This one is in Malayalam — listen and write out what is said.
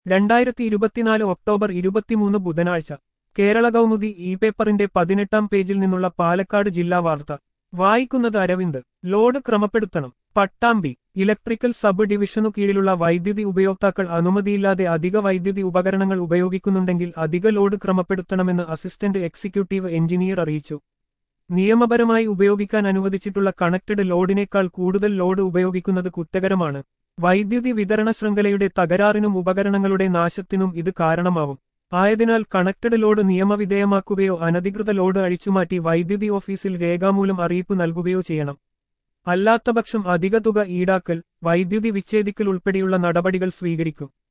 രണ്ടായിരത്തി ഇരുപത്തിനാല് ഒക്ടോബർ ഇരുപത്തിമൂന്ന് ബുധനാഴ്ച കേരള കൗമുദി ഇ പേപ്പറിന്റെ പതിനെട്ടാം പേജിൽ നിന്നുള്ള പാലക്കാട് ജില്ലാ വാർത്ത വായിക്കുന്നത് അരവിന്ദ് ലോഡ് ക്രമപ്പെടുത്തണം പട്ടാമ്പി ഇലക്ട്രിക്കൽ സബ് ഡിവിഷനു കീഴിലുള്ള വൈദ്യുതി ഉപയോക്താക്കൾ അനുമതിയില്ലാതെ അധിക വൈദ്യുതി ഉപകരണങ്ങൾ ഉപയോഗിക്കുന്നുണ്ടെങ്കിൽ അധിക ലോഡ് ക്രമപ്പെടുത്തണമെന്ന് അസിസ്റ്റന്റ് എക്സിക്യൂട്ടീവ് എഞ്ചിനീയർ അറിയിച്ചു നിയമപരമായി ഉപയോഗിക്കാൻ അനുവദിച്ചിട്ടുള്ള കണക്റ്റഡ് ലോഡിനേക്കാൾ കൂടുതൽ ലോഡ് ഉപയോഗിക്കുന്നത് കുറ്റകരമാണ് വൈദ്യുതി വിതരണ ശൃംഖലയുടെ തകരാറിനും ഉപകരണങ്ങളുടെ നാശത്തിനും ഇത് കാരണമാവും ആയതിനാൽ കണക്റ്റഡ് ലോഡ് നിയമവിധേയമാക്കുകയോ അനധികൃത ലോഡ് അഴിച്ചുമാറ്റി വൈദ്യുതി ഓഫീസിൽ രേഖാമൂലം അറിയിപ്പ് നൽകുകയോ ചെയ്യണം അല്ലാത്തപക്ഷം അധിക തുക ഈടാക്കൽ വൈദ്യുതി വിച്ഛേദിക്കൽ ഉൾപ്പെടെയുള്ള നടപടികൾ സ്വീകരിക്കും